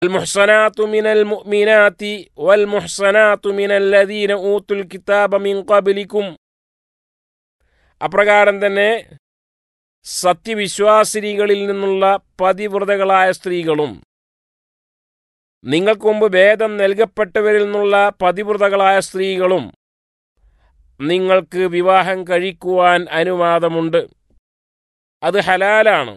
المحصنات من المؤمنات والمحصنات من الذين أوتوا الكتاب من قبلكم അപ്രകാരം തന്നെ സത്യവിശ്വാസിനികളിൽ നിന്നുള്ള പതിവ്രതകളായ സ്ത്രീകളും നിങ്ങൾക്ക് മുമ്പ് വേദം നൽകപ്പെട്ടവരിൽ നിന്നുള്ള പതിവ്രതകളായ സ്ത്രീകളും നിങ്ങൾക്ക് വിവാഹം കഴിക്കുവാൻ അനുവാദമുണ്ട് അത് ഹലാലാണ്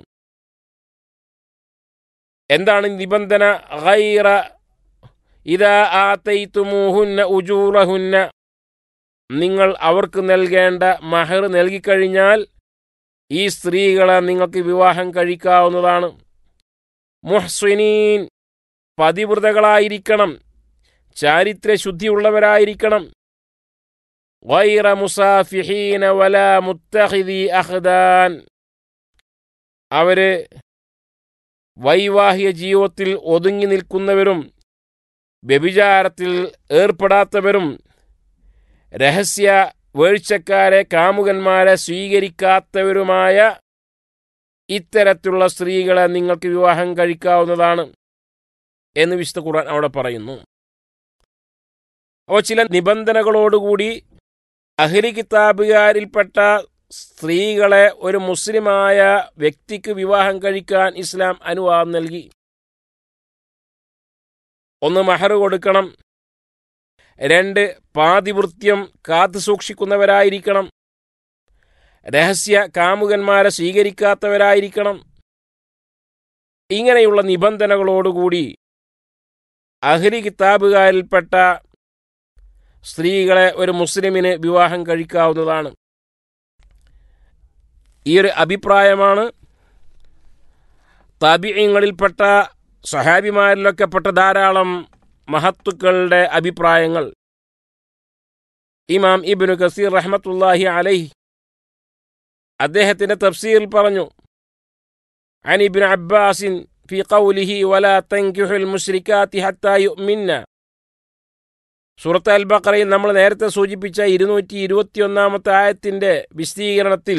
എന്താണ് നിബന്ധന ഗൈറ ഇതാ ആത്തൈത്തുമൂഹുന്ന ഉജൂറഹുന്ന നിങ്ങൾ അവർക്ക് നൽകേണ്ട മഹർ നൽകിക്കഴിഞ്ഞാൽ ഈ സ്ത്രീകളെ നിങ്ങൾക്ക് വിവാഹം കഴിക്കാവുന്നതാണ് മുഹ്സിനീൻ പതിവ്രതകളായിരിക്കണം ചാരിത്രശുദ്ധിയുള്ളവരായിരിക്കണം ഗൈറ മുസാഫിഹീന വല മുത്തഹിദി അഹ്ദാൻ അവര് വൈവാഹിക ജീവിതത്തിൽ ഒതുങ്ങി നിൽക്കുന്നവരും വ്യഭിചാരത്തിൽ ഏർപ്പെടാത്തവരും രഹസ്യ വേഴ്ചക്കാരെ കാമുകന്മാരെ സ്വീകരിക്കാത്തവരുമായ ഇത്തരത്തിലുള്ള സ്ത്രീകളെ നിങ്ങൾക്ക് വിവാഹം കഴിക്കാവുന്നതാണ് എന്ന് വിശുദ്ധ ഖുർആൻ അവിടെ പറയുന്നു അപ്പോൾ ചില നിബന്ധനകളോടുകൂടി അഹ്ലി കിതാബുകാരിൽപ്പെട്ട സ്ത്രീകളെ ഒരു മുസ്ലിമായ വ്യക്തിക്ക് വിവാഹം കഴിക്കാൻ ഇസ്ലാം അനുവാദം നൽകി ഒന്ന് മഹർ കൊടുക്കണം രണ്ട് പാതിവൃത്യം കാത്തു സൂക്ഷിക്കുന്നവരായിരിക്കണം രഹസ്യ കാമുകന്മാരെ സ്വീകരിക്കാത്തവരായിരിക്കണം ഇങ്ങനെയുള്ള നിബന്ധനകളോടുകൂടി അഹ്ലി കിതാബുകാരിൽപ്പെട്ട സ്ത്രീകളെ ഒരു മുസ്ലിമിന് വിവാഹം കഴിക്കാവുന്നതാണ് ഈ ഒരു അഭിപ്രായമാണ് താബിയങ്ങളിൽപ്പെട്ട സഹാബിമാരിലൊക്കെ പെട്ട ധാരാളം മഹത്തുക്കളുടെ അഭിപ്രായങ്ങൾ ഇമാം ഇബ്നു കസീർ റഹ്മത്തുല്ലാഹി അലൈഹി അദ്ദേഹത്തിന്റെ തഫ്സീറിൽ പറഞ്ഞു عن ابن عباس في قوله ولا تنكحوا المشركات حتى يؤمن സൂറത്ത് അൽ ബക്കറയിൽ നമ്മൾ നേരത്തെ സൂചിപ്പിച്ച ഇരുന്നൂറ്റി ഇരുപത്തിയൊന്നാമത്തെ ആയത്തിന്റെ വിശദീകരണത്തിൽ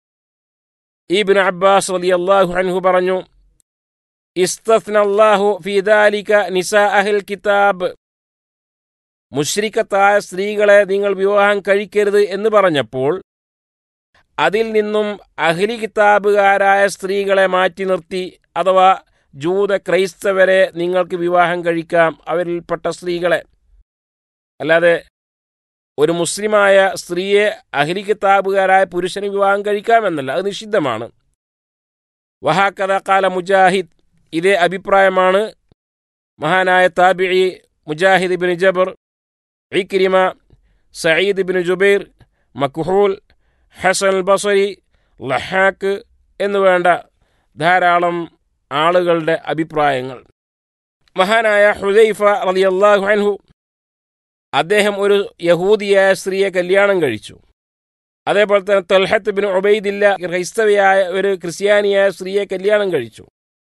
ഇബ്നു അബ്ബാസ് റളിയല്ലാഹു അൻഹു പറഞ്ഞു ഇസ്തസ്ന അല്ലാഹു ഫീ ദാലിക നിസാ അഹ്ൽ കിതാബ് മുശ്രിക്കത്തായ സ്ത്രീകളെ നിങ്ങൾ വിവാഹം കഴിക്കരുത് എന്ന് പറഞ്ഞപ്പോൾ അതിൽ നിന്നും അഹ്ലി കിതാബുകാരായ സ്ത്രീകളെ മാറ്റി നിർത്തി അഥവാ ജൂത ക്രൈസ്തവരെ നിങ്ങൾക്ക് വിവാഹം കഴിക്കാം അവരിൽപ്പെട്ട സ്ത്രീകളെ അല്ലാതെ ഒരു മുസ്ലിമായ സ്ത്രീയെ അഹ്ലി കിതാബുകാരായ പുരുഷന് വിവാഹം കഴിക്കാമെന്നല്ല അത് നിഷിദ്ധമാണ് വഹാക്കഥ കാല മുജാഹിദ് ഇതേ അഭിപ്രായമാണ് മഹാനായ താബിഇ Mujahid bin Jabr Ikrima Saeed bin Jubair Makhul Hasan Basri ലഹാക്ക് എന്നു വേണ്ട ധാരാളം ആളുകളുടെ അഭിപ്രായങ്ങൾ മഹാനായ ഹുദൈഫ റളിയല്ലാഹു അൻഹു അദ്ദേഹം ഒരു യഹൂദിയായ സ്ത്രീയെ കല്യാണം കഴിച്ചു അതേപോലെ തന്നെ തൽഹത്ത് ബിൻ ഉബൈദില്ല ക്രൈസ്തവയായ ഒരു ക്രിസ്ത്യാനിയായ സ്ത്രീയെ കല്യാണം കഴിച്ചു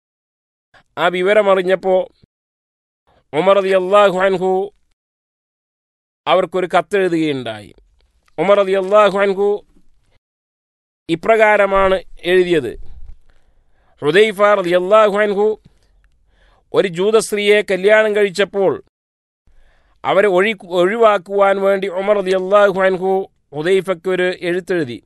ആ വിവരമറിഞ്ഞപ്പോൾ ഉമർ അലി അള്ളാഹു അൻഹു അവർക്കൊരു കത്തെഴുതുകയുണ്ടായി ഉമർ അലി അള്ളാഹു അൻഹു ഇപ്രകാരമാണ് എഴുതിയത് ഹുദൈഫ അലി അള്ളാഹു അൻഹു ഒരു ജൂത സ്ത്രീയെ കല്യാണം കഴിച്ചപ്പോൾ അവരെ ഒഴി ഒഴിവാക്കുവാൻ വേണ്ടി ഉമർ അലി അള്ളാഹു അൻഹു ഹുദൈഫയ്ക്ക് ഒരു എഴുത്തെഴുതി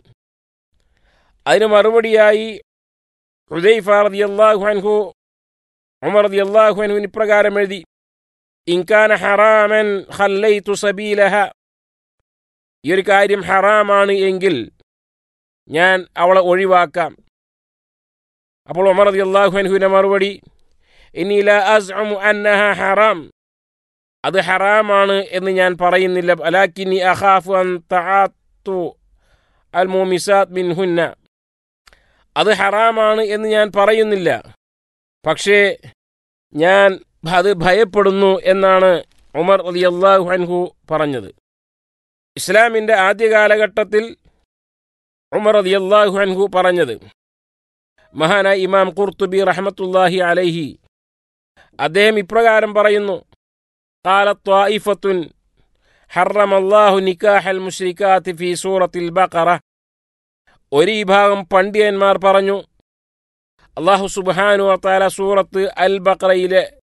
അതിന് മറുപടിയായി ഹുദൈഫ റതി അള്ളാഹു അൻഹു ഉമർ റതി അള്ളാഹു അൻഹുവിന് ഇപ്രകാരം എഴുതി ഇൻകാന ഹറാമൻ ഖല്ലൈതു സബീലഹ ഈ ഒരു കാര്യം ഹറാമാണ് എങ്കിൽ ഞാൻ അവളെ ഒഴിവാക്കാം അപ്പോൾ ഉമർ റതി അള്ളാഹു അൻഹുവിൻ്റെ മറുപടി ഇനി ല അസ്ഉമു അന്നഹ ഹറാം അത് ഹറാമാണ് എന്ന് ഞാൻ പറയുന്നില്ല അലാക്കിനി അഖാഫു അൻ തആത്തു അൽ മുമിസാത് മിൻഹുന്ന അത് ഹറാമാണ് എന്ന് ഞാൻ പറയുന്നില്ല പക്ഷേ ഞാൻ അത് ഭയപ്പെടുന്നു എന്നാണ് ഉമർ അലി അള്ളാഹു അൻഹു പറഞ്ഞത് ഇസ്ലാമിൻ്റെ ആദ്യ കാലഘട്ടത്തിൽ ഉമർ അലി അള്ളാഹു അൻഹു പറഞ്ഞത് മഹാനായ ഇമാം ഖുർത്തുബി റഹമത്തുല്ലാഹി അലൈഹി അദ്ദേഹം ഇപ്രകാരം പറയുന്നു قالت طائفة حرم الله نكاح المشركات في سورة البقرة ഒരു വിഭാഗം പണ്ഡിതന്മാർ പറഞ്ഞു അള്ളാഹു സുബാനു താല സൂറത്ത് അൽ ബക്രയിലെ